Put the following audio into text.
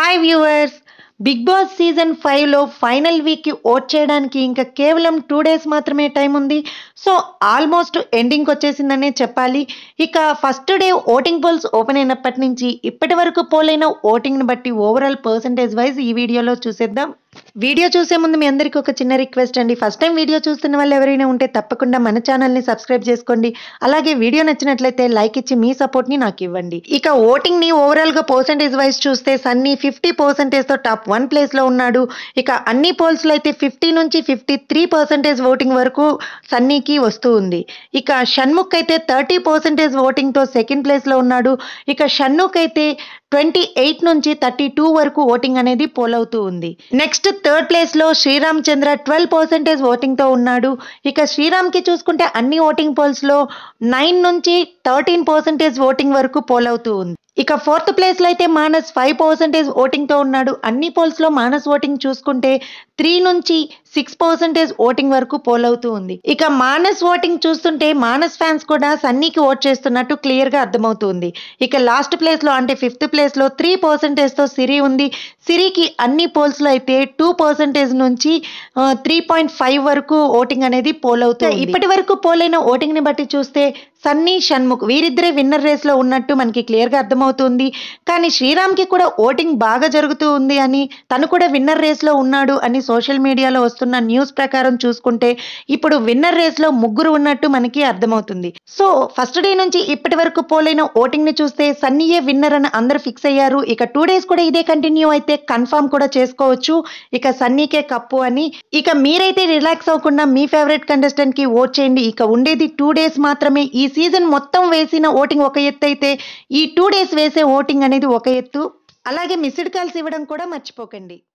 hi viewers Bigg Boss season ఫైవ్లో final వీక్కి vote చేయడానికి ఇంకా కేవలం టూ డేస్ మాత్రమే టైం ఉంది సో ఆల్మోస్ట్ ఎండింగ్కి వచ్చేసిందనే చెప్పాలి ఇక first day voting polls open అయినప్పటి నుంచి ఇప్పటి వరకు పోలైన ఓటింగ్ని బట్టి ఓవరాల్ పర్సంటేజ్ వైజ్ ఈ వీడియోలో చూసేద్దాం వీడియో చూసే ముందు మీ అందరికీ ఒక చిన్న రిక్వెస్ట్ అండి ఫస్ట్ టైం వీడియో చూస్తున్న వాళ్ళు ఎవరైనా ఉంటే తప్పకుండా మన ఛానల్ని సబ్స్క్రైబ్ చేసుకోండి అలాగే వీడియో నచ్చినట్లయితే లైక్ ఇచ్చి మీ సపోర్ట్ని నాకు ఇవ్వండి ఇక ఓటింగ్ని ఓవరాల్గా పర్సంటేజ్ వైజ్ చూస్తే సన్నీ ఫిఫ్టీ పర్సెంటేజ్తో టాప్ వన్ ప్లేస్లో ఉన్నాడు ఇక అన్ని పోల్స్లో అయితే ఫిఫ్టీ నుంచి ఫిఫ్టీ త్రీ పర్సెంటేజ్ ఓటింగ్ వరకు సన్నీకి వస్తూ ఉంది ఇక షణ్ముఖ్ అయితే థర్టీ పర్సెంటేజ్ ఓటింగ్తో సెకండ్ ప్లేస్లో ఉన్నాడు ఇక షణ్ముఖ్ అయితే ట్వంటీ ఎయిట్ నుంచి థర్టీ టూ వరకు ఓటింగ్ అనేది పోల్ అవుతూ ఉంది నెక్స్ట్ థర్డ్ ప్లేస్లో శ్రీరామ్ చంద్ర ట్వెల్వ్ పర్సెంటేజ్ ఓటింగ్తో ఉన్నాడు ఇక శ్రీరామ్కి చూసుకుంటే అన్ని ఓటింగ్ పోల్స్లో నైన్ నుంచి థర్టీన్ పర్సెంటేజ్ ఓటింగ్ వరకు పోల్ అవుతూ ఉంది ఇక ఫోర్త్ ప్లేస్లో అయితే మానస్ ఫైవ్ పర్సెంటేజ్ ఓటింగ్తో ఉన్నాడు అన్ని పోల్స్లో మానస్ ఓటింగ్ చూసుకుంటే త్రీ నుంచి సిక్స్ పర్సెంటేజ్ ఓటింగ్ వరకు పోల్ అవుతూ ఉంది ఇక మానస్ ఓటింగ్ చూస్తుంటే మానస్ ఫ్యాన్స్ కూడా సన్నీకి ఓట్ చేస్తున్నట్టు క్లియర్గా అర్థమవుతుంది ఇక లాస్ట్ ప్లేస్లో అంటే ఫిఫ్త్ ప్లేస్లో త్రీ పర్సెంటేజ్తో సిరి ఉంది సిరికి అన్ని పోల్స్లో అయితే టూ పర్సెంటేజ్ నుంచి త్రీ పాయింట్ ఫైవ్ వరకు ఓటింగ్ అనేది పోల్ అవుతుంది ఇప్పటి వరకు పోలైన ఓటింగ్ని బట్టి చూస్తే సన్నీ షణ్ముఖ్ వీరిద్దరే విన్నర్ రేస్లో ఉన్నట్టు మనకి క్లియర్గా అర్థమవుతుంది కానీ శ్రీరామ్కి కూడా ఓటింగ్ బాగా జరుగుతూ ఉంది అని తను కూడా విన్నర్ రేస్లో ఉన్నాడు అని సోషల్ మీడియాలో వస్తున్న న్యూస్ ప్రకారం చూసుకుంటే ఇప్పుడు విన్నర్ రేస్లో ముగ్గురు ఉన్నట్టు మనకి అర్థమవుతుంది సో ఫస్ట్ డే నుంచి ఇప్పటి వరకు పోలైన ఓటింగ్ని చూస్తే సన్నీయే విన్నర్ అని అందరు ఫిక్స్ అయ్యారు ఇక టూ డేస్ కూడా ఇదే కంటిన్యూ అయితే కన్ఫర్మ్ కూడా చేసుకోవచ్చు ఇక సన్నీకే కప్పు అని ఇక మీరైతే రిలాక్స్ అవ్వకుండా మీ ఫేవరెట్ కంటెస్టెంట్ కి ఓట్ చేయండి ఇక ఉండేది టూ డేస్ మాత్రమే ఈ సీజన్ మొత్తం వేసిన ఓటింగ్ ఒక ఎత్తు అయితే ఈ టూ డేస్ వేసే ఓటింగ్ అనేది ఒక ఎత్తు అలాగే మిస్డ్ కాల్స్ ఇవ్వడం కూడా మర్చిపోకండి